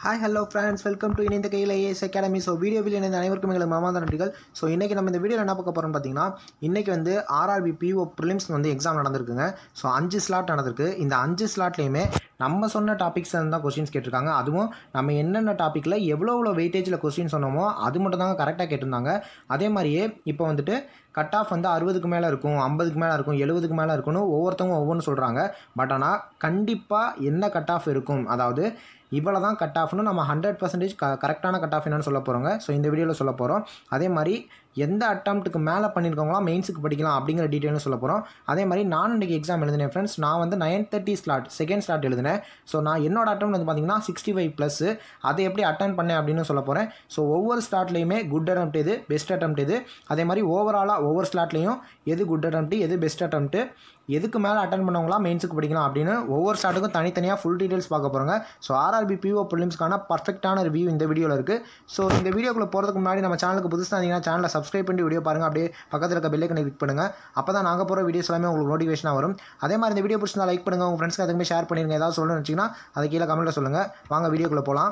hi hello friends welcome to இணைந்த கையில் as academy so வீடியோவில் இணைந்த அனைவருக்கும் எங்களை மாமாத நன்றிகள் ஸோ இன்றைக்கி நம்ம இந்த வீடியோவில் என்ன பார்க்க போகிறோம்னு பார்த்தீங்கன்னா இன்றைக்கி வந்து ஆர்ஆர்பி பிஓ ப்ரிலிம்ஸ் வந்து எக்ஸாம் நடந்திருக்குங்க ஸோ அஞ்சு ஸ்லாட் நடந்திருக்கு இந்த அஞ்சு ஸ்லாட்லேயுமே நம்ம சொன்ன டாபிக்ஸ் தான் கொஸ்டின்ஸ் கேட்டிருக்காங்க அதுவும் நம்ம என்னென்ன டாப்பிக்கில் எவ்வளோ எவ்வளோ வெயிட்டேஜில் கொஸ்டின் சொன்னோமோ அது மட்டும் தாங்க கரெக்டாக கேட்டிருந்தாங்க அதே மாதிரியே இப்போ வந்துட்டு கட் ஆஃப் வந்து அறுபதுக்கு மேலே இருக்கும் ஐம்பதுக்கு மேலே இருக்கும் எழுபதுக்கு மேலே இருக்கும்னு ஒவ்வொருத்தவங்க ஒவ்வொன்று சொல்கிறாங்க பட் ஆனால் கண்டிப்பாக என்ன கட் ஆஃப் இருக்கும் அதாவது இவ்வளோ தான் கட் ஆஃப்னு நம்ம ஹண்ட்ரட் பர்சன்டேஜ் க கரெக்டான கட் ஆஃப் என்னன்னு சொல்ல போகிறோங்க ஸோ இந்த வீடியோவில் சொல்ல போகிறோம் அதே மாதிரி எந்த அட்டம்ப்ட்டுக்கு மேலே பண்ணியிருக்கவங்களாம் மெயின்ஸுக்கு படிக்கலாம் அப்படிங்கிற டீட்டெயிலும் சொல்ல போகிறோம் அதே மாதிரி நான் இன்றைக்கி எக்ஸாம் எழுதினேன் ஃப்ரெண்ட்ஸ் நான் வந்து nine thirty slot second slot எழுதினேன் ஸோ நான் என்னோட அட்டம் வந்து பார்த்தீங்கன்னா சிக்ஸ்டி ஃபைவ் ப்ளஸ்ஸு அதை எப்படி அட்டன் பண்ணேன் அப்படின்னு சொல்ல போகிறேன் ஸோ ஒவ்வொரு ஸ்லாட்லேயுமே குட் அட்டம்ப்ட் எது பெஸ்ட் அட்டம்ப்ட் எது அதே மாதிரி ஓவராலாக ஒவ்வொரு ஸ்லாட்லேயும் எது குட் அட்டம்ப்ட் எது பெஸ்ட் அட்டம்ப்ட்டு எதுக்கு மேலே அட்டன் பண்ணவங்களாம் மெயின்ஸுக்கு படிக்கலாம் அப்படின்னு ஒவ்வொரு ஸ்டார்ட்டுக்கும் தனித்தனியாக ஃபுல் டீட்டெயில்ஸ் பார்க்க போகிறோங்க ஸோ ஆர்ஆர்பி பிஓ ப்ரிலிம்ஸ்க்கான பர்ஃபெக்டான ரிவ்யூ இந்த வீடியோவில் இருக்குது ஸோ இந்த வீடியோக்குள்ளே போகிறதுக்கு முன்னாடி நம்ம சேனலுக்கு புதுசாக இருந்தீங்கன்னா சேனலை சப்ஸ்கிரைப் பண்ணி வீடியோ பாருங்கள் அப்படியே பக்கத்தில் இருக்க பெல்லைக்கனை கிளிக் பண்ணுங்கள் அப்போ தான் நாங்கள் போகிற வீடியோஸ் எல்லாமே உங்களுக்கு நோட்டிஃபிகேஷனாக வரும் அதே மாதிரி இந்த வீடியோ பிடிச்சிருந்தா லைக் பண்ணுங்கள் உங்கள் ஃப்ரெண்ட்ஸ்க்கு அதுக்குமே ஷேர் பண்ணிருங்க ஏதாவது சொல்லணும்னு வச்சிங்கன்னா அதை கீழே கமெண்ட்டில் சொல்லுங்கள் வாங்க வீடியோக்குள்ளே போகலாம்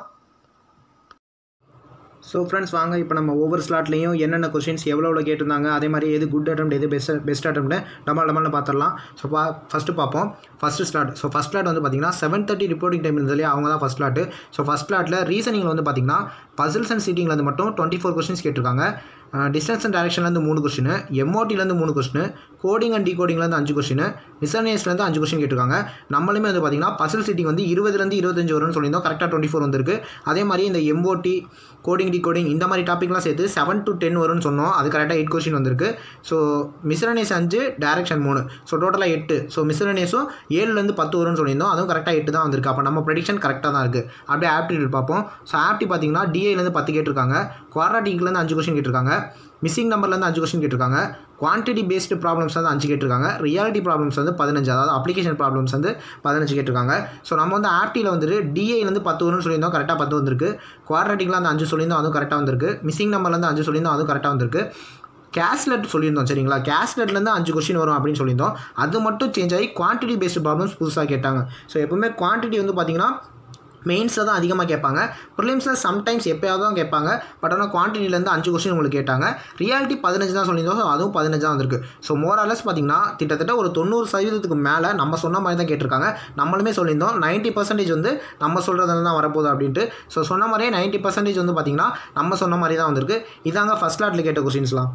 ஸோ ஃப்ரெண்ட்ஸ் வாங்க இப்போ நம்ம ஒவ்வொரு ஸ்லாட்லேயும் என்னென்ன கொஸ்டின்ஸ் எவ்வளோ எவ்வளோ கேட்டிருந்தாங்க அதே மாதிரி எது குட் அட்டம் எது பெஸ்ட் பெஸ்ட் அட்டம்ப்ட் டமால் டமால்னு பார்த்துடலாம் ஸோ பா ஃபஸ்ட்டு பார்ப்போம் first slot so first slot வந்து பார்த்தீங்கன்னா செவன் தேர்ட்டி ரிப்போர்ட்டிங் டைம் இருந்ததுலேயே அவங்க தான் ஃபஸ்ட் ஸ்லாட்டு ஸோ ஃபஸ்ட் ஸ்லாட்டில் ரீசனிங்கில் வந்து பார்த்தீங்கன்னா பசில்ஸ் அண்ட் சீட்டிங்கில் வந்து மட்டும் டுவெண்ட்டி ஃபோர் கொஸ்டின்ஸ் கேட்டிருக்காங்க டிஸ்டன்ஸ் அண்ட் டேரக்ஷன்லேருந்து மூணு கொஸ்டின் எம்ஓடிலேருந்து மூணு கொஸ்டின் கோடிங் அண்ட் டிகோடிங்லேருந்து அஞ்சு கொஸ்டின் மிஸ்அனேஸ்லேருந்து அஞ்சு கொஸ்டின் கேட்டிருக்காங்க நம்மளுமே வந்து பார்த்தீங்கன்னா பசில் சீட்டிங் வந்து இருபதுலேருந்து இருபத்தஞ்சு வரும்னு சொல்லியிருந்தோம் கரெக்டாக டுவெண்ட்டி ஃபோர் வந்திருக்கு அதே மாதிரி இந்த எம்ஓடி கோடிங் டிகோடிங் இந்த மாதிரி டாப்பிக்லாம் சேர்த்து செவன் டு டென் வரும்னு சொன்னோம் அது கரெக்டாக எயிட் கொஸ்டின் வந்திருக்கு ஸோ மிஸ்ரனேஸ் அஞ்சு டேரக்ஷன் மூணு ஸோ டோட்டலாக எட்டு ஸோ மிஸ்ரனேஸும் ஏழுலேருந்து பத்து வரும்னு சொல்லியிருந்தோம் அதுவும் கரெக்டாக எட்டு தான் வந்திருக்கு அப்போ நம்ம ப்ரெடிக்ஷன் கரெக்டாக தான் இருக்குது அப்படியே ஆப்டிடியூட் பார்ப்போம் ஸோ ஆப்டி பார்த்தீங்கன்னா டிஏலேருந்து பத்து கேட்டிருக்காங்க குவாராட்டிக்லேருந்து அஞ்சு கொஸ்டின் கேட்டிருக்காங்க மிஸ்ஸிங் நம்பர்லேருந்து அஞ்சு கொஸ்டின் கேட்டிருக்காங்க குவான்டிட்டி பேஸ்டு ப்ராப்ளம்ஸ் வந்து அஞ்சு கேட்டிருக்காங்க ரியாலிட்டி ப்ராப்ளம்ஸ் வந்து பதினஞ்சு அதாவது அப்ளிகேஷன் ப்ராப்ளம்ஸ் வந்து பதினஞ்சு கேட்டிருக்காங்க ஸோ நம்ம வந்து ஆப்டியில் வந்துட்டு டிஐலேருந்து பத்து வரும்னு சொல்லியிருந்தோம் கரெக்டாக பத்து வந்திருக்கு குவாட்ரட்டிக்கில் அந்த அஞ்சு சொல்லியிருந்தோம் அதுவும் கரெக்டாக வந்திருக்கு மிஸ்ஸிங் நம்பர்லேருந்து அஞ்சு சொல்லியிருந்தோம் அதுவும் கரெக்டாக வந்திருக்கு கேஸ்லெட் சொல்லியிருந்தோம் சரிங்களா கேஸ்லெட்லேருந்து அஞ்சு கொஸ்டின் வரும் அப்படின்னு சொல்லியிருந்தோம் அது மட்டும் சேஞ்ச் ஆகி குவான்டிட்டி பேஸ்டு ப்ராப்ளம்ஸ் புதுசாக கேட்டாங்க ஸோ எப்பவுமே குவான்டிட்டி வந்து பார்த்திங்கன்னா மெயின்ஸில் தான் அதிகமாக கேட்பாங்க ப்ரிலிம்ஸில் சம்டைம்ஸ் எப்போயாவது தான் கேட்பாங்க பட் ஆனால் குவான்டிட்டிலேருந்து அஞ்சு கொஸ்டின் உங்களுக்கு கேட்டாங்க ரியாலிட்டி பதினஞ்சு தான் சொல்லியிருந்தோம் ஸோ அதுவும் பதினஞ்சு தான் வந்திருக்கு ஸோ மோராலஸ் பார்த்தீங்கன்னா கிட்டத்தட்ட ஒரு தொண்ணூறு சதவீதத்துக்கு மேலே நம்ம சொன்ன மாதிரி தான் கேட்டிருக்காங்க நம்மளுமே சொல்லியிருந்தோம் நைன்ட்டி பர்சன்டேஜ் வந்து நம்ம சொல்கிறதுல தான் வரப்போகுது அப்படின்ட்டு ஸோ சொன்ன மாதிரியே நைன்ட்டி பர்சன்டேஜ் வந்து பார்த்திங்கன்னா நம்ம சொன்ன மாதிரி தான் வந்திருக்கு இதாங்க ஃபஸ்ட் லாட்டில் கேட்ட கொஸ்டின்ஸ்லாம்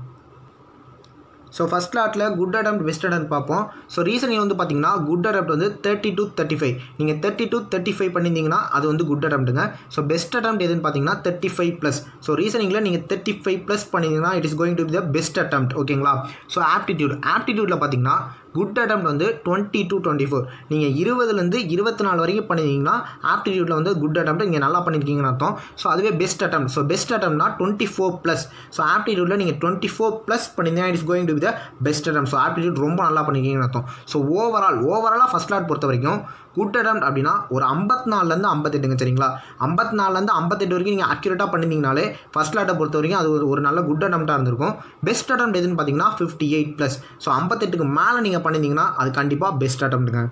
ஸோ ஃபஸ்ட் லாட்டில் குட் அடம்ப்ட் பெஸ்ட் அடம்ப்ட் பார்ப்போம் ஸோ ரீசனிங் வந்து பார்த்தீங்கன்னா குட் அடம்ப்ட் வந்து தேர்ட்டி டு தேர்ட்டி ஃபைவ் நீங்கள் தேர்ட்டி டு தேர்ட்டி ஃபைவ் பண்ணியிருந்தீங்கன்னா அது வந்து குட் அடம்ப்ட்டுங்க ஸோ பெஸ்ட் அடம்ப்ட் எதுன்னு பார்த்தீங்கன்னா தேர்ட்டி ஃபைவ் ப்ளஸ் ஸோ ரீசனிங்கில் நீங்கள் தேர்ட்டி ஃபைவ் ப்ளஸ் பண்ணிங்கன்னா it is going to be the best attempt ஓகேங்களா ஸோ ஆப்டிடியூட் ஆப்டிடியூட்டில் பார்த்தீங்கன்னா குட் அட்டம் வந்து டுவெண்ட்டி டு டுவெண்ட்டி ஃபோர் நீங்கள் இருபதுலேருந்து இருபத்தி நாலு வரைக்கும் பண்ணியிருந்தீங்கன்னா ஆப்டிடியூட்டில் வந்து குட் அட்டம் நீங்கள் நல்லா பண்ணியிருக்கீங்கன்னு அர்த்தம் ஸோ அதுவே பெஸ்ட் அட்டம் ஸோ பெஸ்ட் அட்டம்னா டுவெண்ட்டி ஃபோர் ப்ளஸ் ஸோ ஆப்டிடியூட்டில் நீங்கள் டுவெண்ட்டி ஃபோர் ப்ளஸ் பண்ணியிருந்தீங்கன்னா it's going to be the best attempt so aptitude ரொம்ப நல்லா பண்ணியிருக்கீங்கன்னு அர்த்தம் ஸோ ஓவரால் ஓவராலாக ஃபஸ்ட் லாட் பொறுத்த வரைக்கும் குட் அட்டம் அப்படின்னா ஒரு ஐம்பத்தி நாலுலேருந்து ஐம்பத்தெட்டுங்க சரிங்களா ஐம்பத்தி நாலுலேருந்து ஐம்பத்தெட்டு வரைக்கும் நீங்கள் அக்யூரேட்டாக பண்ணியிருந்தீங்கனாலே ஃபஸ்ட் லாட்டை பொறுத்த வரைக்கும் அது ஒரு ஒரு நல்ல குட் அட்டம்ப்டாக இருந்திருக்கும் பெஸ்ட் அட்டம் எதுன்னு பார்த்தீங்கன்னா ஃபிஃப்டி எயிட் ப்ளஸ் ஸோ ஐம்பத்தெட்டுக்கு மேலே நீங்கள் பண்ணியிருந்தீங்கன்னா அது கண்டிப்பாக பெஸ்ட் அட்டம்ப்ட்டுங்க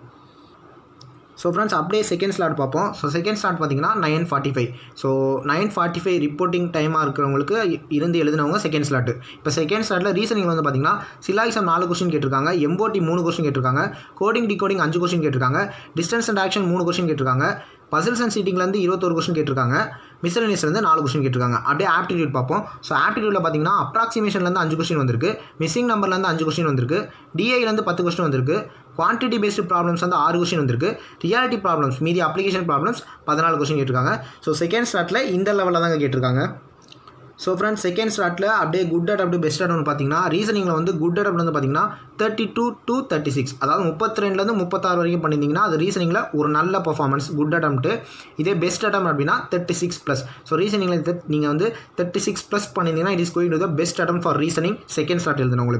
ஸோ ஃப்ரெண்ட்ஸ் அப்படியே செகண்ட் ஸ்லாட் பார்ப்போம் ஸோ செகண்ட் ஸ்லாட் பார்த்தீங்கன்னா nine forty five so nine forty five reporting டைமாக இருக்கிறவங்களுக்கு இருந்து எழுதினவங்க செகண்ட் ஸ்லாட்டு இப்போ செகண்ட் ஸ்லாட்டில் ரீசனிங் வந்து பார்த்தீங்கன்னா சிலாயிசம் நாலு கொஸ்டின் கேட்டிருக்காங்க எம்போட்டி மூணு கொஸ்டின் கேட்டிருக்காங்க கோடிங் டிகோடிங் அஞ்சு கொஸ்டின் கேட்டிருக்காங்க டிஸ்டன்ஸ் அண்ட் ஆக்ஷன் மூணு கொஸ்டின் கேட்டிருக்காங்க பசில்ஸ் அண்ட் சீட்டிங்லேருந்து இருபத்தொரு கொஸ்டின் கேட்டிருக்காங்க மிஸ்லனியஸ்லேருந்து நாலு கொஸ்டின் கேட்டிருக்காங்க அப்படியே ஆப்டிடியூட் பார்ப்போம் ஸோ ஆப்டிடியூட்டில் பார்த்தீங்கன்னா அப்ராக்சிமேஷன்லேருந்து அஞ்சு கொஸ்டின் வந்திருக்கு மிஸ்ஸிங் நம்பர்லேருந்து அஞ்சு கொஸ்டின் வந்திருக்கு டிஐலேருந்து பத்து கொஸ்டின் வந்திருக்கு குவான்டிட்டி பேஸ்டு ப்ராப்ளம்ஸ் வந்து ஆறு கொஸ்டின் வந்திருக்கு ரியாலிட்டி ப்ராப்ளம்ஸ் மீதி அப்ளிகேஷன் ப்ராப்ளம்ஸ் பதினாலு கொஸ்டின் கேட்டிருக்காங்க ஸோ செகண்ட் ஸ்டார்ட்டில் இந்த லெவலில் தாங்க கேட்டிருக்காங்க ஸோ ஃப்ரெண்ட்ஸ் செகண்ட் ஸ்லாட்டில் அப்படியே குட் அட் அப்படியே பெஸ்ட் அட்னு பார்த்தீங்கன்னா ரீசனிங்கில் வந்து குட் அட் வந்து பார்த்தீங்கன்னா thirty two to thirty six அதாவது முப்பத்தி ரெண்டுலேருந்து முப்பத்தாறு வரைக்கும் பண்ணியிருந்தீங்கன்னா அது ரீசனிங்கில் ஒரு நல்ல பர்ஃபார்மன்ஸ் குட் அட்டம்ப்ட்டு இதே பெஸ்ட் அட்டம் அப்படின்னா தேர்ட்டி சிக்ஸ் ப்ளஸ் ஸோ ரீசனிங்கில் நீங்கள் வந்து தேர்ட்டி சிக்ஸ் ப்ளஸ் பண்ணியிருந்தீங்கன்னா it is going to the best attempt for reasoning second slot எழுதுன உங்களுக்கு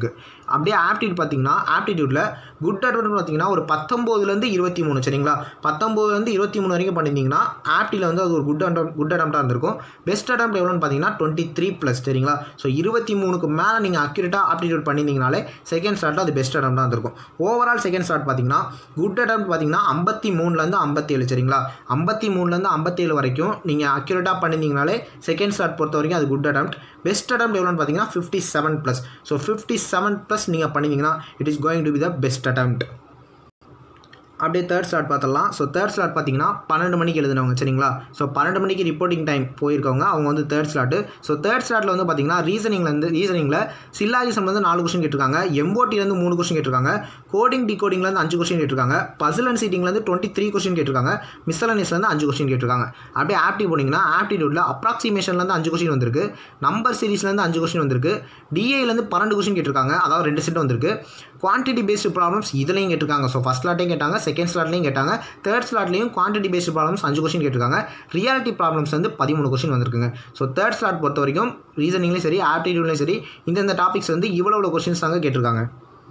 அப்படியே ஆப்டிடியூட் பார்த்தீங்கன்னா ஆப்டிடியூட்டில் குட் அட்டம் பார்த்தீங்கன்னா ஒரு பத்தொம்போதுலேருந்து இருபத்தி மூணு சரிங்களா பத்தொம்போதுலேருந்து இருபத்தி மூணு வரைக்கும் பண்ணியிருந்தீங்கன்னா ஆப்டியில் வந்து அது ஒரு குட் அட்டம் குட் அட்டம்ப்டாக இருந்திருக்கும் பெஸ்ட் அட்டம் எவ்வளோன்னு பார்த்தீங்கன்னா டுவெண்ட்டி த்ரீ ப்ளஸ் சரிங்களா ஸோ இருபத்தி மூணுக்கு மேலே நீங்கள் அக்யூரேட்டாக ஆப்டிடியூட் பண்ணியிருந்தீங்கனாலே செகண்ட் ஸ்டார்ட்டில் அது பெஸ்ட் அட்டம் தான் இருந்திருக்கும் ஓவரால் செகண்ட் ஸ்டார்ட் பார்த்தீங்கன்னா குட் அட்டம் பார்த்தீங்கன்னா ஐம்பத்தி மூணுலேருந்து ஐம்பத்தேழு சரிங்களா ஐம்பத்தி மூணுலேருந்து ஐம்பத்தேழு வரைக்கும் நீங்கள் அக்யூரேட்டாக பண்ணியிருந்தீங்கனாலே செகண்ட் ஸ்டார்ட் பொறுத்த வரைக்கும் அது குட் அட்டம் பெஸ்ட் அட்டம் எவ்வளோன்னு பார்த்தீங்கன்னா fifty seven plus so fifty seven plus நீங்கள் பண்ணிங்கன்னா it is going to be the best attempt அப்படியே தேர்ட் ஸ்லாட் பார்த்துடலாம் ஸோ தேர்ட் ஸ்லாட் பார்த்தீங்கன்னா பன்னெண்டு மணிக்கு எழுதினவங்க சரிங்களா ஸோ பன்னெண்டு மணிக்கு ரிப்போர்ட்டிங் டைம் போயிருக்கவங்க அவங்க வந்து தேர்ட் ஸ்லாட்டு ஸோ தேர்ட் ஸ்லாட்டில் வந்து பார்த்தீங்கன்னா ரீசனிங்லேருந்து ரீசனிங்கில் சில்லாஜிசம் வந்து நாலு கொஸ்டின் கேட்டிருக்காங்க எம்போட்டிலேருந்து மூணு கொஸ்டின் கேட்டிருக்காங்க கோடிங் டிகோடிங்லேருந்து அஞ்சு கொஸ்டின் கேட்டிருக்காங்க பசில் அண்ட் சீட்டிங்லேருந்து டுவெண்ட்டி த்ரீ கொஸ்டின் கேட்டிருக்காங்க மிஸ்லனிஸ்லேருந்து அஞ்சு கொஸ்டின் கேட்டிருக்காங்க அப்படியே ஆப்டி போனீங்கன்னா ஆப்டிடியூட்டில் அப்ராக்சிமேஷன்லேருந்து அஞ்சு கொஸ்டின் வந்திருக்கு நம்பர் சீரிஸ்லேருந்து அஞ்சு கொஸ்டின் வந்திருக்கு டிஏலேருந்து பன்னெண்டு கொஸ்டின் கேட்டிருக்காங்க அதாவது ரெண்டு செட் வந்திருக்கு குவான்டிட்டி பேஸ்டு ப்ராப்ளம்ஸ் இதுலையும் கேட்டிருக்காங்க ஸோ ஃபஸ்ட் ஸ்லாட்டையும் கேட்டாங்க செகண்ட் ஸ்லாட்லையும் கேட்டாங்க தேர்ட் ஸ்லாட்லையும் குவான்டிட்டி பேஸ்டு ப்ராப்ளம்ஸ் அஞ்சு கொஸ்டின் கேட்டிருக்காங்க ரியாலிட்டி ப்ராப்ளம்ஸ் வந்து பதிமூணு கொஸ்டின் வந்திருக்குங்க ஸோ தேர்ட் ஸ்லாட் பொறுத்த வரைக்கும் ரீசனிங்லேயும் சரி ஆப்டிடியூட்லையும் சரி இந்தந்த டாபிக்ஸ் வந்து இவ்வளோ இவ்வளோ கொஸ்டின்ஸ் தாங்க கேட்டிருக்காங்க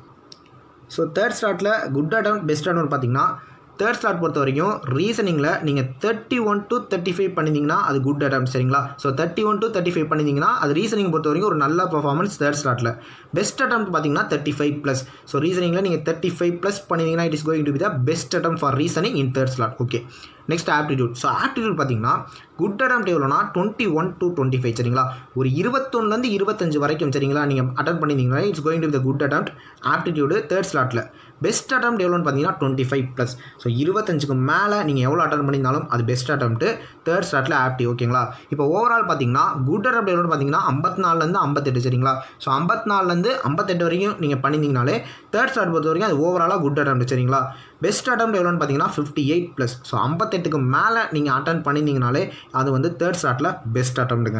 ஸோ தேர்ட் ஸ்லாட்டில் குட் அட்டம் பெஸ்ட் அட்டம் பார்த்தீங்கன்னா தேர்ட் ஸ்லாட் பொறுத்த வரைக்கும் ரீசனிங்கில் நீங்கள் thirty one to thirty five பண்ணியிருந்தீங்கன்னா அது குட் அட்டம் சரிங்களா so thirty one to thirty five பண்ணியிருந்தீங்கன்னா அது ரீசனிங் பொறுத்த வரைக்கும் ஒரு நல்ல பர்ஃபார்மன்ஸ் தேர்ட் ஸ்லாட்டில் பெஸ்ட் அட்டம் பார்த்தீங்கன்னா தேர்ட்டி ஃபைவ் ப்ளஸ் ஸோ ரீசனிங்கில் நீங்கள் தேர்ட்டி ஃபைவ் ப்ளஸ் பண்ணிங்கன்னா it is going to be the best attempt for reasoning in third slot okay next aptitude so aptitude பார்த்தீங்கன்னா குட் அட்டம் எவ்வளோனா twenty one to twenty five சரிங்களா ஒரு இருபத்தொன்னுலேருந்து இருபத்தஞ்சு வரைக்கும் சரிங்களா நீங்கள் அட்டன் பண்ணியிருந்தீங்கன்னா it's going to the good attempt aptitude third ஸ்லாட்டில் பெஸ்ட் அட்டம் எவ்வளோன்னு பார்த்தீங்கன்னா டுவெண்ட்டி ஃபைவ் ப்ளஸ் ஸோ இருபத்தஞ்சுக்கு மேலே நீங்கள் எவ்வளோ அட்டன் பண்ணியிருந்தாலும் அது பெஸ்ட் அட்டம்ப்ட்டு தேர்ட் ஸ்லாட்டில் ஆப்டி ஓகேங்களா இப்போ ஓவரால் பார்த்தீங்கன்னா குட் அட்டம் எவ்வளோன்னு பார்த்தீங்கன்னா ஐம்பத்தி நாலுலேருந்து ஐம்பத்தெட்டு சரிங்களா ஸோ ஐம்பத்தி நாலுலேருந்து ஐம்பத்தெட்டு வரைக்கும் நீங்கள் பண்ணியிருந்தீங்கனாலே தேர்ட் ஸ்லாட் பொறுத்த வரைக்கும் அது ஓவராலாக குட் அட்டம் சரிங்களா பெஸ்ட் அட்டம் எவ்வளோன்னு பார்த்தீங்கன்னா ஃபிஃப்டி எயிட் ப்ளஸ் ஸோ ஐம்பத்தெட்டுக்கு மேலே நீங்கள் அட்டன் பண்ணியிருந்தீங்கனாலே அது வந்து தேர்ட் ஸ்லாட்டில் பெஸ்ட் அட்டம்ப்ட்டுங்க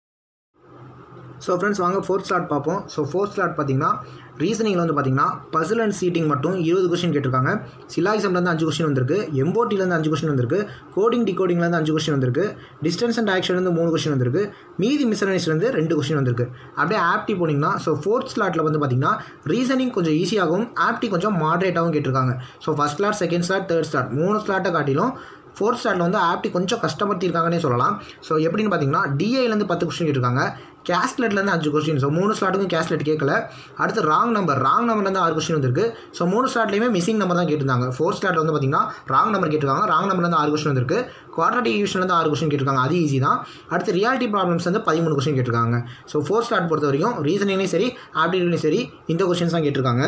ஸோ ஃப்ரெண்ட்ஸ் வாங்க ஃபோர்த் ஸ்லாட் பார்ப்போம் ஸோ ஃபோர்த் ஸ்லாட் பார்த்தீங்கன்னா ரீசனிங்கில் வந்து பார்த்தீங்கன்னா பசில் அண்ட் சீட்டிங் மட்டும் இருபது கொஸ்டின் கேட்டிருக்காங்க சிலாகிசம்லேருந்து அஞ்சு கொஸ்டின் வந்திருக்கு எம்போட்டிலேருந்து அஞ்சு கொஸ்டின் வந்திருக்கு கோடிங் டிகோடிங்லேருந்து அஞ்சு கொஸ்டின் வந்திருக்கு டிஸ்டன்ஸ் அண்ட் ஆக்ஷன்லேருந்து மூணு கொஸ்டின் வந்திருக்கு மீதி மிஸ்லனைஸ்லேருந்து ரெண்டு கொஸ்டின் வந்திருக்கு அப்படியே ஆப்டி போனீங்கன்னா ஸோ ஃபோர்த் ஸ்லாட்டில் வந்து பார்த்தீங்கன்னா ரீசனிங் கொஞ்சம் ஈஸியாகவும் ஆப்டி கொஞ்சம் மாட்ரேட்டாகவும் கேட்டிருக்காங்க so first slot second slot third slot மூணு ஸ்லாட்டை காட்டிலும் ஃபோர்த் ஸ்டாண்டில் வந்து ஆப்டி கொஞ்சம் கஷ்டப்படுத்தியிருக்காங்கன்னே சொல்லலாம் ஸோ எப்படின்னு பார்த்தீங்கன்னா டிஏலேருந்து பத்து கொஸ்டின் கேட்டிருக்காங்க கேஸ்லெட்லேருந்து அஞ்சு கொஸ்டின் ஸோ மூணு ஸ்லாட்டுக்கும் கேஸ்லெட் கேட்கல அடுத்து ராங் நம்பர் ராங் நம்பர்லேருந்து ஆறு கொஸ்டின் வந்திருக்கு ஸோ மூணு ஸ்லாட்லேயுமே மிஸ்ஸிங் நம்பர் தான் கேட்டிருந்தாங்க ஃபோர்த் ஸ்லாட் வந்து பார்த்தீங்கன்னா ராங் நம்பர் கேட்டிருக்காங்க ராங் நம்பர்லேருந்து ஆறு கொஸ்டின் வந்திருக்கு குவாட்ரட்டிக் டிவிஷன்லேருந்து ஆறு கொஸ்டின் கேட்டிருக்காங்க அது ஈஸி தான் அடுத்து ரியாலிட்டி ப்ராப்ளம்ஸ் வந்து பதிமூணு கொஸ்டின் கேட்டிருக்காங்க ஸோ ஃபோர்த் ஸ்லாட் பொறுத்த வரைக்கும் ரீசனிங்லேயும் சரி ஆப்டிடியூட்லையும் சரி இந்த கொஸ்டின்ஸ் தான் கேட்டிருக்காங்க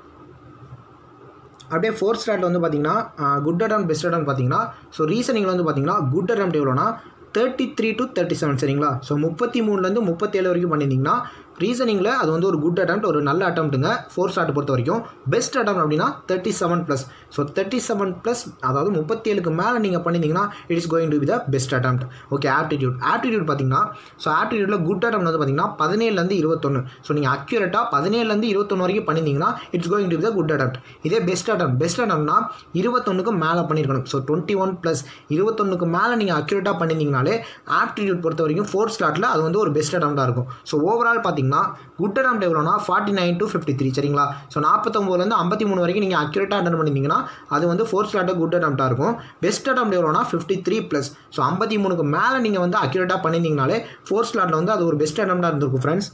அப்படியே ஃபோர்த் ஸ்டார்ட் வந்து பார்த்தீங்கன்னா குட் அட்டம் பெஸ்ட் அட்டம் பார்த்தீங்கன்னா ஸோ ரீசனிங்கில் வந்து பார்த்தீங்கன்னா குட் அட்டம் எவ்வளோனா thirty three to thirty seven சரிங்களா ஸோ முப்பத்தி மூணுலேருந்து முப்பத்தேழு வரைக்கும் பண்ணியிருந்தீங்கன்னா ரீசனிங்கில் அது வந்து ஒரு குட் அட்டம் ஒரு நல்ல அட்டம்ப்ட்டுங்க ஃபோர் ஸ்டார்ட் பொறுத்த வரைக்கும் பெஸ்ட் அட்டம் அப்படின்னா thirty seven plus so thirty seven plus அதாவது முப்பத்தேழுக்கு மேலே நீங்கள் பண்ணியிருந்தீங்கன்னா it is going to be the best attempt okay aptitude aptitude பார்த்தீங்கன்னா ஸோ ஆப்டிடியூட்டில் குட் அட்டம் வந்து பார்த்தீங்கன்னா பதினேழுலேருந்து இருபத்தொன்று ஸோ நீங்கள் அக்யூரேட்டாக பதினேழுலேருந்து இருபத்தொன்று வரைக்கும் பண்ணியிருந்தீங்கன்னா it's going to be the good attempt இதே பெஸ்ட் அட்டம் பெஸ்ட் அட்டம்னா இருபத்தொன்னுக்கு மேலே பண்ணியிருக்கணும் ஸோ டுவெண்ட்டி ஒன் ப்ளஸ் இருபத்தொன்னுக்கு மேலே நீங்கள் அக்யூரேட்டாக பண்ணியிருந்தீங்கனாலே ஆப்டிடியூட் பொறுத்த வரைக்கும் ஃபோர்த் ஸ்லாட்டில் அது வந்து ஒரு பெஸ்ட் அட்டம்ப்டாக இருக்கும் ஸோ ஓவரால் பார்த்தீங்கன்னா குட் அட்டம் எவ்வளோனா forty nine to fifty three சரிங்களா ஸோ நாற்பத்தொம்போதுலேருந்து ஐம்பத்தி மூணு வரைக்கும் நீங்கள் அக்யூரேட்டாக அட்டன் பண்ணியிருந்தீங்கன்னா அது வந்து ஃபோர்த் ஸ்லாட்டில் குட் அட்டம்ப்டாக இருக்கும் பெஸ்ட் அட்டம் எவ்வளோனா ஃபிஃப்டி த்ரீ ப்ளஸ் ஸோ ஐம்பத்தி மூணுக்கு மேலே நீங்கள் வந்து அக்யூரேட்டாக பண்ணியிருந்தீங்கனாலே ஃபோர்த் ஸ்லாட்டில் வந்து அது ஒரு பெஸ்ட் அட்டம்ப்டாக இருந்திருக்கும் ஃப்ரெண்ட்ஸ்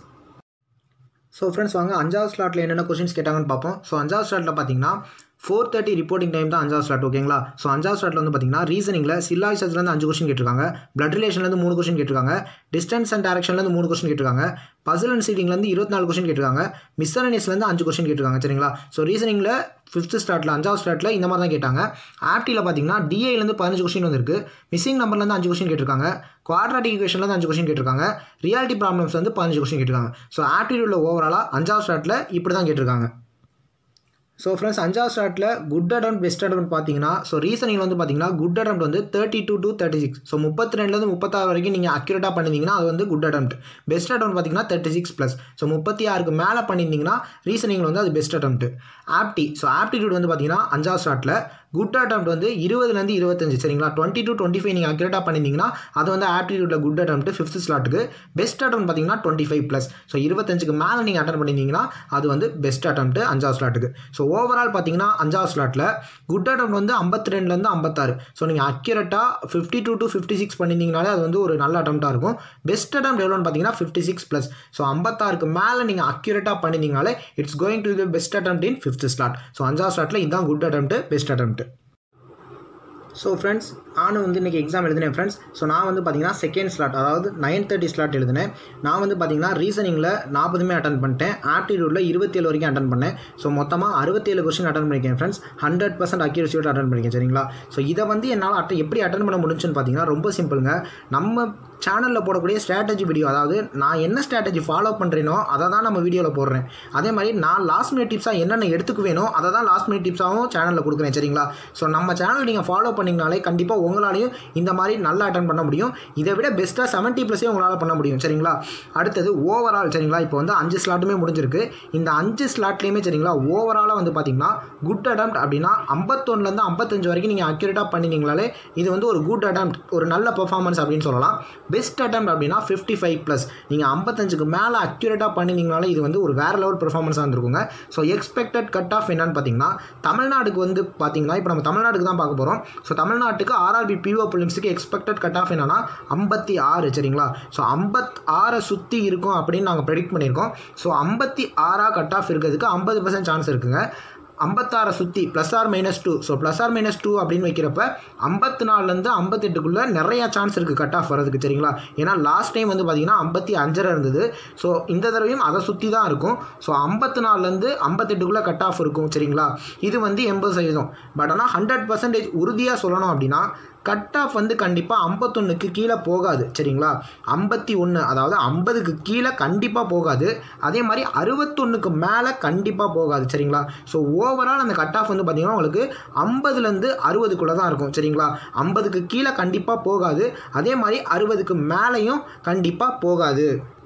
ஸோ ஃப்ரெண்ட்ஸ் வாங்க அஞ்சாவது ஸ்லாட்டில் என்னென்ன கொஸ்டின்ஸ் கேட்டாங்கன்னு பார்ப்போம் ஸோ அஞ்சாவது ஸ்லாட்டில் பார்த்தீங்கன்னா ஃபோர் தேர்ட்டி ரிப்போர்ட்டிங் டைம் தான் அஞ்சாவது ஸ்லாட் ஓகேங்களா ஸோ அஞ்சாவது ஸ்லாட்டில் வந்து பார்த்தீங்கன்னா ரீசனிங்கில் சில்லாய்சஸ்லேருந்து அஞ்சு கொஸ்டின் கேட்டிருக்காங்க பிளட் ரிலேஷன்லேருந்து மூணு கொஸ்டின் கேட்டிருக்காங்க டிஸ்டன்ஸ் அண்ட் டேரக்ஷன்லேருந்து மூணு கொஸ்டின் கேட்டிருக்காங்க பசில் அண்ட் சீட்டிங்லேருந்து இருபத்தி நாலு கொஸ்டின் கேட்டிருக்காங்க மிஸ்ஸலனியஸ்லேருந்து அஞ்சு கொஸ்டின் கேட்டிருக்காங்க சரிங்களா ஸோ ரீசனிங்கில் ஃபிஃப்த் ஸ்டார்ட்டில் அஞ்சாவது ஸ்டார்ட்டில் இந்த மாதிரி தான் கேட்டாங்க ஆப்டியில் பார்த்தீங்கன்னா டிஏலேருந்து பதினஞ்சு கொஸ்டின் வந்திருக்கு மிஸ்ஸிங் நம்பர்லேருந்து அஞ்சு கொஸ்டின் கேட்டிருக்காங்க குவாட்ராட்டிக் ஈக்குவேஷன்லேருந்து அஞ்சு கொஸ்டின் கேட்டிருக்காங்க ரியாலிட்டி ப்ராப்ளம்ஸ் வந்து பதினஞ்சு கொஸ்டின் கேட்டிருக்காங்க ஸோ ஆப்டிடியூடில் ஓவராலாக அஞ்சாவது ஸ்டார்ட்டில் இப்படி தான் கேட்டிருக்காங்க ஸோ ஃப்ரெண்ட்ஸ் அஞ்சாவது ஸ்டார்ட்டில் குட் அட்டம் பெஸ்ட் அட்டம் பார்த்தீங்கன்னா ஸோ ரீசனிங் வந்து பார்த்தீங்கன்னா குட் அட்டம் வந்து thirty two to thirty six so முப்பத்தி ரெண்டுலேருந்து முப்பத்தாறு வரைக்கும் நீங்கள் அக்யூரேட்டாக பண்ணியிருந்தீங்கன்னா அது வந்து குட் அட்டம் பெஸ்ட் அட்டம் பார்த்தீங்கன்னா தேர்ட்டி சிக்ஸ் ப்ளஸ் ஸோ முப்பத்தி ஆறுக்கு மேலே பண்ணியிருந்தீங்கன்னா ரீசனிங்கில் வந்து அது பெஸ்ட் அட்டம் ஆப்டி ஸோ ஆப்டிடியூட் வந்து பார்த்தீங்கன்னா அஞ்சாவது ஸ்டார்ட்டில் குட் அட்டம்ப்ட் வந்து இருபதுலேருந்து இருபத்தஞ்சு சரிங்களா டுவெண்ட்டி டு டுவெண்ட்டி ஃபைவ் நீங்கள் அக்யூரேட்டாக பண்ணியிருந்தீங்கன்னா அது வந்து ஆப்டிடியூட்டில் குட் அட்டம்ப்ட் ஃபிஃப்த் ஸ்லாட்டுக்கு பெஸ்ட் அட்டம் பார்த்தீங்கன்னா டுவெண்ட்டி ஃபைவ் ப்ளஸ் ஸோ இருபத்தஞ்சுக்கு மேலே நீங்கள் அட்டன் பண்ணியிருந்தீங்கன்னா அது வந்து பெஸ்ட் அட்டம்ப்ட் அஞ்சாவது ஸ்லாட்டுக்கு ஸோ ஓவரால் பார்த்தீங்கன்னா அஞ்சாவது ஸ்லாட்டில் குட் அட்டம் வந்து ஐம்பத்தி ரெண்டுலேருந்து ஐம்பத்தாறு ஸோ நீங்கள் அக்யூரேட்டாக fifty two to fifty six பண்ணியிருந்தீங்கனாலே அது வந்து ஒரு நல்ல அட்டம்ப்டாக இருக்கும் பெஸ்ட் அட்டம் எவ்வளோன்னு பார்த்தீங்கன்னா ஃபிஃப்டி சிக்ஸ் ப்ளஸ் ஸோ ஐம்பத்தாறுக்கு மேலே நீங்கள் அக்யூரேட்டாக பண்ணியிருந்தீங்கனாலே it's going to the best attempt in fifth slot so அஞ்சாவது ஸ்லாட்டில் இதுதான் good attempt best attempt so friends நானும் வந்து இன்றைக்கி எக்ஸாம் எழுதினேன் ஃப்ரெண்ட்ஸ் ஸோ நான் வந்து பார்த்தீங்கன்னா செகண்ட் ஸ்லாட் அதாவது நைன் தேர்ட்டி ஸ்லாட் எழுதினேன் நான் வந்து பார்த்தீங்கன்னா ரீசனிங்கில் நாற்பதுமே அட்டன் பண்ணிட்டேன் ஆப்டிடியூடில் இருபத்தேழு வரைக்கும் அட்டன் பண்ணேன் ஸோ மொத்தமாக அறுபத்தேழு கொஸ்டின் அட்டன் பண்ணியிருக்கேன் ஃப்ரெண்ட்ஸ் ஹண்ட்ரட் பர்சன்ட் அக்யூரஸியோட அட்டன் பண்ணியிருக்கேன் சரிங்களா ஸோ இதை வந்து என்னால் அட்டன் எப்படி அட்டன் பண்ண முடிஞ்சுன்னு பார்த்தீங்கன்னா ரொம்ப சிம்பிளுங்க நம்ம சேனலில் போடக்கூடிய ஸ்ட்ராட்டஜி வீடியோ அதாவது நான் என்ன ஸ்ட்ராட்டஜி ஃபாலோ பண்ணுறேனோ அதை தான் நம்ம வீடியோவில் போடுறேன் அதே மாதிரி நான் லாஸ்ட் மினிட் டிப்ஸாக என்னென்ன எடுத்துக்குவேனோ அதை தான் லாஸ்ட் மினிட் டிப்ஸாகவும் சேனலில் கொடுக்குறேன் சரிங்களா ஸோ நம்ம சேனல் நீங்கள் ஃபாலோ பண்ணிங்கனாலே கண்டிப்பாக உங்களாலையும் இந்த மாதிரி நல்லா அட்டன் பண்ண முடியும் இதை விட பெஸ்ட்டாக செவன்ட்டி ப்ளஸே உங்களால் பண்ண முடியும் சரிங்களா அடுத்தது ஓவரால் சரிங்களா இப்போ வந்து அஞ்சு ஸ்லாட்டுமே முடிஞ்சிருக்கு இந்த அஞ்சு ஸ்லாட்லேயுமே சரிங்களா ஓவராலாக வந்து பார்த்தீங்கன்னா குட் அட்டம்ப்ட் அப்படின்னா ஐம்பத்தொன்னுலேருந்து ஐம்பத்தஞ்சு வரைக்கும் நீங்கள் அக்யூரேட்டாக பண்ணினீங்களாலே இது வந்து ஒரு குட் அட்டம்ப்ட் ஒரு நல்ல பெர்ஃபார்மன்ஸ் அப்படின்னு சொல்லலாம் பெஸ்ட் அட்டம் அப்படின்னா ஃபிஃப்டி ஃபைவ் ப்ளஸ் நீங்கள் ஐம்பத்தஞ்சுக்கு மேலே அக்யூரேட்டாக பண்ணினீங்கனாலே இது வந்து ஒரு வேறு லெவல் பெர்ஃபார்மன்ஸாக இருந்திருக்குங்க ஸோ எக்ஸ்பெக்டட் கட் ஆஃப் என்னன்னு பார்த்தீங்கன்னா தமிழ்நாடுக்கு வந்து பார்த்தீங்கன்னா இப்போ நம்ம தமிழ்நாட்டுக்கு தான் பார்க்க போகிறோம் ஸோ தமிழ்நாட்டுக்கு ஆர்ஆர்பி பிஓ பிலிம்ஸுக்கு எக்ஸ்பெக்டட் கட் ஆஃப் என்னன்னா ஐம்பத்தி ஆறு சரிங்களா ஸோ ஐம்பத் ஆறை சுற்றி இருக்கும் அப்படின்னு நாங்கள் ப்ரெடிக்ட் பண்ணியிருக்கோம் ஸோ ஐம்பத்தி ஆறாக கட் ஆஃப் இருக்கிறதுக்கு ஐம்பது பர்சன்ட் சான்ஸ் இருக்குங்க ஐம்பத்தாறை சுற்றி plus or minus two so plus or minus two அப்படின்னு வைக்கிறப்ப ஐம்பத்தி நாலுலேருந்து ஐம்பத்தெட்டுக்குள்ளே நிறையா சான்ஸ் இருக்குது கட் ஆஃப் வரதுக்கு சரிங்களா ஏன்னா லாஸ்ட் டைம் வந்து பார்த்திங்கன்னா ஐம்பத்தி அஞ்சரை இருந்தது ஸோ இந்த தடவையும் அதை சுற்றி தான் இருக்கும் ஸோ ஐம்பத்தி நாலுலேருந்து ஐம்பத்தெட்டுக்குள்ளே கட் ஆஃப் இருக்கும் சரிங்களா இது வந்து எண்பது சதவீதம் பட் ஆனால் ஹண்ட்ரட் பர்சன்டேஜ் உறுதியாக சொல்லணும் அப்படின்னா கட் ஆஃப் வந்து கண்டிப்பாக ஐம்பத்தொன்னுக்கு கீழே போகாது சரிங்களா ஐம்பத்தி ஒன்று அதாவது ஐம்பதுக்கு கீழே கண்டிப்பாக போகாது அதே மாதிரி அறுபத்தொன்னுக்கு மேலே கண்டிப்பாக போகாது சரிங்களா ஸோ ஓவரால் அந்த கட் ஆஃப் வந்து பார்த்திங்கன்னா உங்களுக்கு ஐம்பதுலேருந்து அறுபதுக்குள்ளே தான் இருக்கும் சரிங்களா ஐம்பதுக்கு கீழே கண்டிப்பாக போகாது அதே மாதிரி அறுபதுக்கு மேலேயும் கண்டிப்பாக போகாது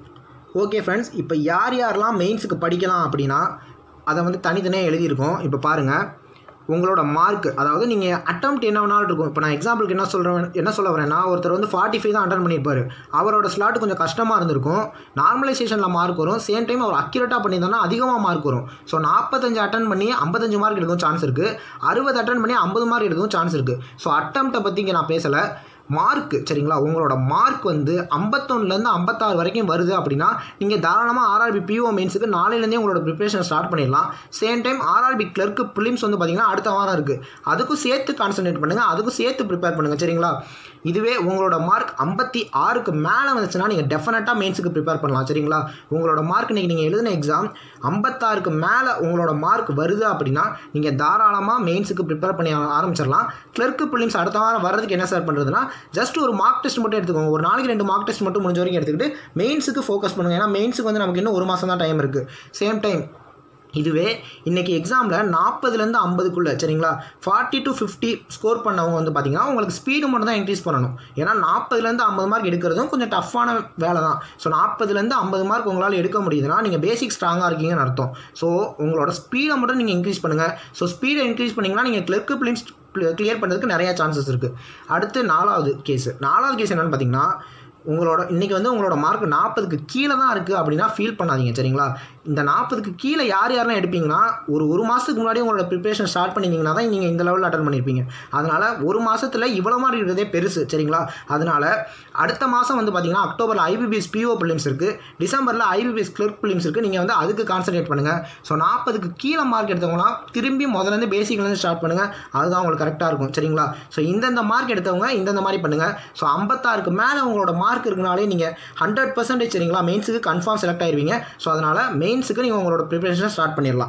ஓகே ஃப்ரெண்ட்ஸ் இப்போ யார் யாரெல்லாம் மெயின்ஸுக்கு படிக்கலாம் அப்படின்னா அதை வந்து தனித்தனியாக எழுதியிருக்கோம் இப்போ பாருங்கள் உங்களோட மார்க் அதாவது நீங்கள் அட்டம்ப்ட் என்ன வேணாலும் இருக்கும் இப்போ நான் எக்ஸாம்பிளுக்கு என்ன சொல்கிறேன் என்ன சொல்ல வரேன்னா ஒருத்தர் வந்து ஃபார்ட்டி ஃபைவ் தான் அட்டன் பண்ணியிருப்பார் அவரோட ஸ்லாட் கொஞ்சம் கஷ்டமாக இருந்திருக்கும் நார்மலைசேஷனில் மார்க் வரும் சேம் டைம் அவர் அக்யூரேட்டாக பண்ணியிருந்தோன்னா அதிகமாக மார்க் வரும் ஸோ நாற்பத்தஞ்சு அட்டன் பண்ணி ஐம்பத்தஞ்சு மார்க் எடுக்கவும் சான்ஸ் இருக்குது அறுபது அட்டன் பண்ணி ஐம்பது மார்க் எடுக்கவும் சான்ஸ் இருக்குது ஸோ அட்டம்ப்ட்டை பற்றி இங்கே நான் பேசலை மார்க் சரிங்களா உங்களோட மார்க் வந்து ஐம்பத்தொன்னுலேருந்து ஐம்பத்தாறு வரைக்கும் வருது அப்படின்னா நீங்கள் தாராளமாக ஆர்ஆர்பி பிஓ மெயின்ஸுக்கு நாளையிலேருந்தே உங்களோட ப்ரிப்பரேஷன் ஸ்டார்ட் பண்ணிடலாம் சேம் டைம் ஆர்ஆர்பி கிளர்க்கு ப்ரிலிம்ஸ் வந்து பார்த்தீங்கன்னா அடுத்த வாரம் இருக்குது அதுக்கும் சேர்த்து கான்சன்ட்ரேட் பண்ணுங்கள் அதுக்கும் சேர்த்து ப்ரிப்பேர் பண்ணுங்கள் சரிங்களா இதுவே உங்களோட மார்க் ஐம்பத்தி ஆறுக்கு மேலே வந்துச்சுன்னா நீங்கள் டெஃபினட்டாக மெயின்ஸுக்கு ப்ரிப்பேர் பண்ணலாம் சரிங்களா உங்களோட மார்க் இன்றைக்கி நீங்கள் எழுதின எக்ஸாம் ஐம்பத்தாறுக்கு மேலே உங்களோட மார்க் வருது அப்படின்னா நீங்கள் தாராளமாக மெயின்ஸுக்கு ப்ரிப்பேர் பண்ணி ஆரம்பிச்சிடலாம் கிளர்க்கு ப்ரிலிம்ஸ் அடுத்த வாரம் வர்றதுக்கு என்ன சார் பண்ணுறதுனா ஜஸ்ட் ஒரு மார்க் டெஸ்ட் மட்டும் எடுத்துக்கோங்க ஒரு நாளைக்கு ரெண்டு மார்க் டெஸ்ட் மட்டும் முடிஞ்ச வரைக்கும் எடுத்துக்கிட்டு மெயின்ஸுக்கு ஃபோக்கஸ் பண்ணுங்கள் ஏன்னா மெயின்ஸுக்கு வந்து நமக்கு இன்னும் ஒரு மாதம் தான் டைம் இருக்குது சேம் டைம் இதுவே இன்றைக்கி எக்ஸாமில் நாற்பதுலேருந்து ஐம்பதுக்குள்ளே சரிங்களா ஃபார்ட்டி டு ஃபிஃப்டி ஸ்கோர் பண்ணவங்க வந்து பார்த்தீங்கன்னா உங்களுக்கு ஸ்பீடு மட்டும் தான் இன்க்ரீஸ் பண்ணணும் ஏன்னா நாற்பதுலேருந்து ஐம்பது மார்க் எடுக்கிறதும் கொஞ்சம் டஃப்பான வேலை தான் ஸோ நாற்பதுலேருந்து ஐம்பது மார்க் உங்களால் எடுக்க முடியுதுன்னா நீங்கள் பேசிக் ஸ்ட்ராங்காக இருக்கீங்கன்னு அர்த்தம் ஸோ உங்களோட ஸ்பீடை மட்டும் நீங்கள் இன்க்ரீஸ் பண்ணுங்கள் ஸோ ஸ்பீடை இன்க்ரீஸ் பண்ணிங்கன்னா நீங்கள் கிளர்க்கு பிலிம்ஸ் கிளியர் பண்ணுறதுக்கு நிறையா சான்சஸ் இருக்குது அடுத்து நாலாவது கேஸு நாலாவது கேஸ் என்னென்னு பார்த்தீங்கன்னா உங்களோட இன்றைக்கி வந்து உங்களோட மார்க் நாற்பதுக்கு கீழே தான் இருக்குது அப்படின்னா ஃபீல் பண்ணாதீங்க சரிங்களா இந்த நாற்பதுக்கு கீழே யார் யாரெல்லாம் எடுப்பீங்கன்னா ஒரு ஒரு மாதத்துக்கு முன்னாடி உங்களோட ப்ரிப்பரேஷன் ஸ்டார்ட் பண்ணிங்கன்னா தான் நீங்கள் இந்த லெவலில் அட்டன் பண்ணியிருப்பீங்க அதனால் ஒரு மாதத்தில் இவ்வளோ மாதிரி இருக்கிறதே பெருசு சரிங்களா அதனால் அடுத்த மாதம் வந்து பார்த்தீங்கன்னா அக்டோபரில் ஐபிபிஎஸ் பிஓ பிலிம்ஸ் இருக்குது டிசம்பரில் ஐபிபிஎஸ் கிளர்க் பிலிம்ஸ் இருக்குது நீங்கள் வந்து அதுக்கு கான்சன்ட்ரேட் பண்ணுங்கள் ஸோ நாற்பதுக்கு கீழே மார்க் எடுத்தவங்கன்னா திரும்பி முதலேருந்து பேசிக்லேருந்து ஸ்டார்ட் பண்ணுங்கள் அதுதான் உங்களுக்கு கரெக்டாக இருக்கும் சரிங்களா ஸோ இந்தந்த மார்க் எடுத்தவங்க இந்தந்த மாதிரி பண்ணுங்கள் ஸோ ஐம்பத்தாறுக்கு மேலே உங்களோட மார்க் இருக்குனாலே நீங்கள் ஹண்ட்ரட் பர்சன்டேஜ் சரிங்களா மெயின்ஸுக்கு கன்ஃபார்ம் செலக்ட் ஆயிருவீங்க ஸோ அதனால் மெயின்ஸுக்கு நீங்கள் உங்களோட ப்ரிப்பரேஷனை ஸ்டார்ட் பண்ணிடலாம்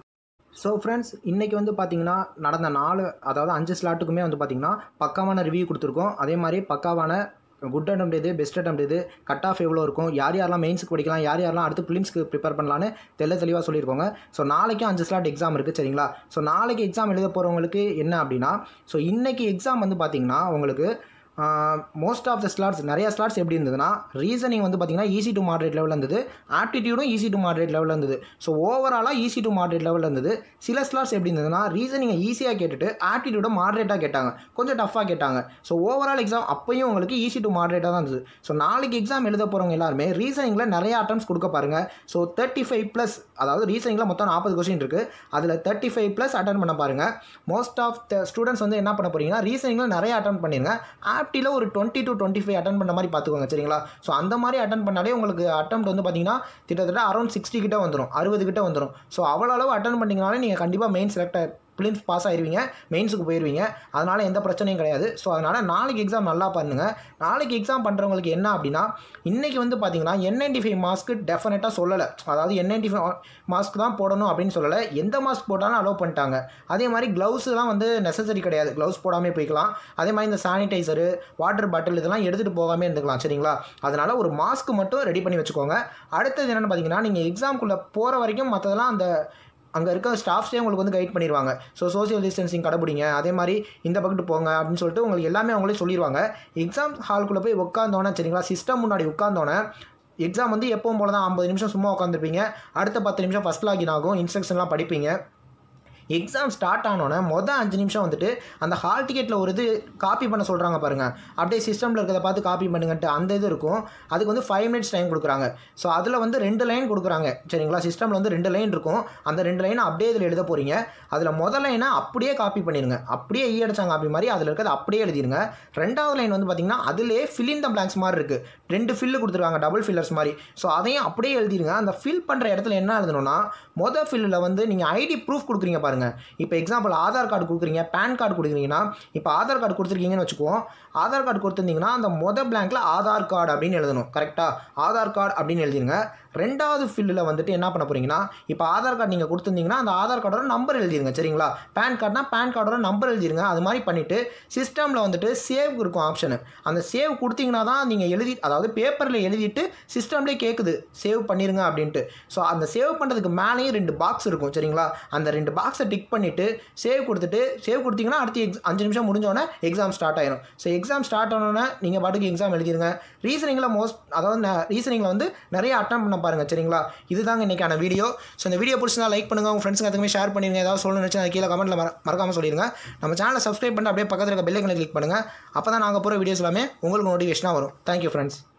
ஸோ ஃப்ரெண்ட்ஸ் இன்றைக்கி வந்து பார்த்தீங்கன்னா நடந்த நாலு அதாவது அஞ்சு ஸ்லாட்டுக்குமே வந்து பார்த்தீங்கன்னா பக்காவான ரிவ்யூ கொடுத்துருக்கோம் அதே மாதிரி பக்காவான குட் அட்டம் எது பெஸ்ட் அட்டம் எது கட் ஆஃப் எவ்வளோ இருக்கும் யார் யாரெல்லாம் மெயின்ஸுக்கு படிக்கலாம் யார் யாரெல்லாம் அடுத்து ஃபிலிம்ஸ்க்கு ப்ரிப்பேர் பண்ணலான்னு தெல்ல தெளிவாக சொல்லியிருக்கோங்க ஸோ நாளைக்கும் அஞ்சு ஸ்லாட் எக்ஸாம் இருக்குது சரிங்களா ஸோ நாளைக்கு எக்ஸாம் எழுத போகிறவங்களுக்கு என்ன அப்படின்னா ஸோ இன்றைக்கி எக்ஸாம் வந்து பார்த்தீங்கன்னா உங்களுக்கு மோஸ்ட் ஆஃப் த ஸ்லாட்ஸ் நிறைய ஸ்லாட்ஸ் எப்படி இருந்ததுன்னா ரீசனிங் வந்து பார்த்தீங்கன்னா ஈஸி டு மாடரேட் லெவலில் இருந்தது ஆப்டிடியூடும் ஈஸி டு மாடரேட் லெவலில் இருந்தது ஸோ ஓவராலாக ஈஸி டு மாடரேட் லெவலில் இருந்தது சில ஸ்லாட்ஸ் எப்படி இருந்ததுன்னா ரீசனிங்கை ஈஸியாக கேட்டுட்டு ஆப்டிடியூடை மாடரேட்டாக கேட்டாங்க கொஞ்சம் டஃப்பாக கேட்டாங்க ஸோ ஓவரால் எக்ஸாம் அப்பயும் உங்களுக்கு ஈஸி டு மாடரேட்டாக தான் இருந்தது ஸோ நாளைக்கு எக்ஸாம் எழுத போகிறவங்க எல்லாருமே ரீசனிங்கில் நிறைய அட்டம்ஸ் கொடுக்க பாருங்கள் ஸோ தேர்ட்டி ஃபைவ் ப்ளஸ் அதாவது ரீசனிங்கில் மொத்தம் நாற்பது கொஸ்டின் இருக்குது அதில் தேர்ட்டி ஃபைவ் ப்ளஸ் அட்டன் பண்ண பாருங்கள் மோஸ்ட் ஆஃப் த ஸ்டூடெண்ட்ஸ் வந்து என்ன பண்ண போறீங்கன்னா ரீசனிங்கில் நிறைய அட்டன் பண்ணிருங்க ஆப்டியில் ஒரு twenty to twenty five attend பண்ண மாதிரி பார்த்துக்கோங்க சரிங்களா ஸோ அந்த மாதிரி அட்டன் பண்ணாலே உங்களுக்கு அட்டம் வந்து பார்த்தீங்கன்னா கிட்டத்தட்ட அரௌண்ட் சிக்ஸ்டி கிட்ட வந்துடும் அறுபது கிட்ட வந்துடும் ஸோ அவ்வளோ அளவு அட்டன் பண்ணிங்கனாலே நீங்கள் கண்டிப்பாக மெயின் செலக்ட் பிலிம்ஸ் பாஸ் ஆயிருவீங்க மெயின்ஸுக்கு போயிருவீங்க அதனால் எந்த பிரச்சனையும் கிடையாது ஸோ அதனால் நாளைக்கு எக்ஸாம் நல்லா பண்ணுங்கள் நாளைக்கு எக்ஸாம் பண்ணுறவங்களுக்கு என்ன அப்படின்னா இன்றைக்கி வந்து பார்த்தீங்கன்னா என்என்டி ஃபைவ் மாஸ்க்கு டெஃபினட்டாக சொல்லலை அதாவது என்என்டி ஃபைவ் மாஸ்க் தான் போடணும் அப்படின்னு சொல்லலை எந்த மாஸ்க் போட்டாலும் அலோவ் பண்ணிட்டாங்க அதே மாதிரி க்ளவுஸ்லாம் வந்து நெசசரி கிடையாது க்ளவுஸ் போடாமல் போய்க்கலாம் அதே மாதிரி இந்த சானிடைசரு வாட்டர் பாட்டில் இதெல்லாம் எடுத்துகிட்டு போகாமல் இருந்துக்கலாம் சரிங்களா அதனால் ஒரு மாஸ்க் மட்டும் ரெடி பண்ணி வச்சுக்கோங்க அடுத்தது என்னென்னு பார்த்தீங்கன்னா நீங்கள் எக்ஸாம்குள்ளே போகிற வரைக்கும் மற்றதெல்லாம் அந்த அங்கே இருக்க ஸ்டாஃப்ஸே உங்களுக்கு வந்து கைட் பண்ணிடுவாங்க ஸோ சோஷியல் டிஸ்டன்சிங் கடைபிடிங்க அதே மாதிரி இந்த பக்கத்து போங்க அப்படின்னு சொல்லிட்டு உங்களுக்கு எல்லாமே அவங்களே சொல்லிடுவாங்க எக்ஸாம் ஹால்குள்ளே போய் உட்காந்தோன்னே சரிங்களா சிஸ்டம் முன்னாடி உட்காந்தோன்னே எக்ஸாம் வந்து எப்பவும் போல தான் ஐம்பது நிமிஷம் சும்மா உட்காந்துருப்பீங்க அடுத்த பத்து நிமிஷம் ஃபஸ்ட் லாகின் ஆகும் இன்ஸ்ட்ரக்ஷன்லாம் படிப்பீங்க எக்ஸாம் ஸ்டார்ட் ஆனோன்னே மொதல் அஞ்சு நிமிஷம் வந்துட்டு அந்த ஹால் டிக்கெட்டில் ஒரு இது காப்பி பண்ண சொல்கிறாங்க பாருங்கள் அப்படியே சிஸ்டமில் இருக்கிறத பார்த்து காப்பி பண்ணுங்கன்ட்டு அந்த இது இருக்கும் அதுக்கு வந்து ஃபைவ் மினிட்ஸ் டைம் கொடுக்குறாங்க ஸோ அதில் வந்து ரெண்டு லைன் கொடுக்குறாங்க சரிங்களா சிஸ்டமில் வந்து ரெண்டு லைன் இருக்கும் அந்த ரெண்டு லைனை அப்படியே இதில் எழுத போகிறீங்க அதில் முதல் லைனை அப்படியே காப்பி பண்ணிடுங்க அப்படியே ஈ அடிச்சாங்க காப்பி மாதிரி அதில் இருக்கிறது அப்படியே எழுதிருங்க ரெண்டாவது லைன் வந்து பார்த்தீங்கன்னா அதிலே ஃபில் இன் த பிளாங்க்ஸ் மாதிரி இருக்குது ரெண்டு ஃபில்லு கொடுத்துருக்காங்க டபுள் ஃபில்லர்ஸ் மாதிரி ஸோ அதையும் அப்படியே எழுதிருங்க அந்த ஃபில் பண்ணுற இடத்துல என்ன எழுதணும்னா மொதல் ஃபில்லில் வந்து நீங்கள் ஐடி ப்ரூஃப் கொடுக்குறீங்க பாருங்கள் இப்போ எக்ஸாம்பிள் ஆதார் கார்டு கொடுக்குறீங்க பேன் கார்டு கொடுக்குறீங்கன்னா இப்போ ஆதார் கார்டு கொடுத்துருக்கீங்கன்னு வச்சுக்குவோம் ஆதார் கார்டு கொடுத்துருந்தீங்கன்னா அந்த மொதல் பிளாங்க்ல ஆதார் கார்டு அப்படின்னு எழுதணும் கரெக்டாக ஆதார் கார்டு அப்படின்னு எழுதிருங்க ரெண்டாவது ஃபில்லில் வந்துட்டு என்ன பண்ண போறீங்கன்னா இப்போ ஆதார் கார்டு நீங்கள் கொடுத்துருந்தீங்கன்னா அந்த ஆதார் கார்டோட நம்பர் எழுதிருங்க சரிங்களா பேன் கார்டுனா பேன் கார்டோட நம்பர் எழுதிருங்க அது மாதிரி பண்ணிவிட்டு சிஸ்டமில் வந்துட்டு சேவ் இருக்கும் ஆப்ஷனு அந்த சேவ் கொடுத்தீங்கன்னா தான் நீங்கள் எழுதி அதாவது பேப்பரில் எழுதிட்டு சிஸ்டம்லேயே கேட்குது சேவ் பண்ணிருங்க அப்படின்ட்டு ஸோ அந்த சேவ் பண்ணுறதுக்கு மேலேயும் ரெண்டு பாக்ஸ் இருக்கும் சரிங்களா அந்த ரெண்டு பாக்ஸை டிக் பண்ணிவிட்டு சேவ் கொடுத்துட்டு சேவ் கொடுத்தீங்கன்னா அடுத்து எக்ஸ் அஞ்சு நிமிஷம் முடிஞ்சோடனே எக்ஸாம் ஸ்டார்ட் ஆயிரும் ஸோ எக்ஸாம் ஸ்டார்ட் ஆனோடனே நீங்கள் பாட்டுக்கு எக்ஸாம் எழுதிருங்க ரீசனிங்கில் மோஸ்ட் அதாவது ரீசனிங்கில் வந்து நிறைய அட்டம் பண்ண பாருங்கள் சரிங்களா இதுதாங்க இன்றைக்கான வீடியோ ஸோ இந்த வீடியோ பிடிச்சிருந்தா லைக் பண்ணுங்கள் உங்கள் ஃப்ரெண்ட்ஸுங்க அதுக்குமே ஷேர் பண்ணிடுங்க ஏதாவது சொல்லணும்னு நினச்சா கீழே கமெண்ட்டில் மற மறக்காமல் சொல்லிடுங்க நம்ம சேனலை சப்ஸ்கிரைப் பண்ணிட்டு அப்படியே பக்கத்தில் இருக்க பெல்லைக்கனை கிளிக் பண்ணுங்கள் அப்போ தான் நாங்கள் போகிற வீடியோஸ் எல்லாமே உங்களுக்கு நோட்டிஃபிகேஷனாக வரும் தேங்க்யூ ஃப்ரெண்ட்ஸ்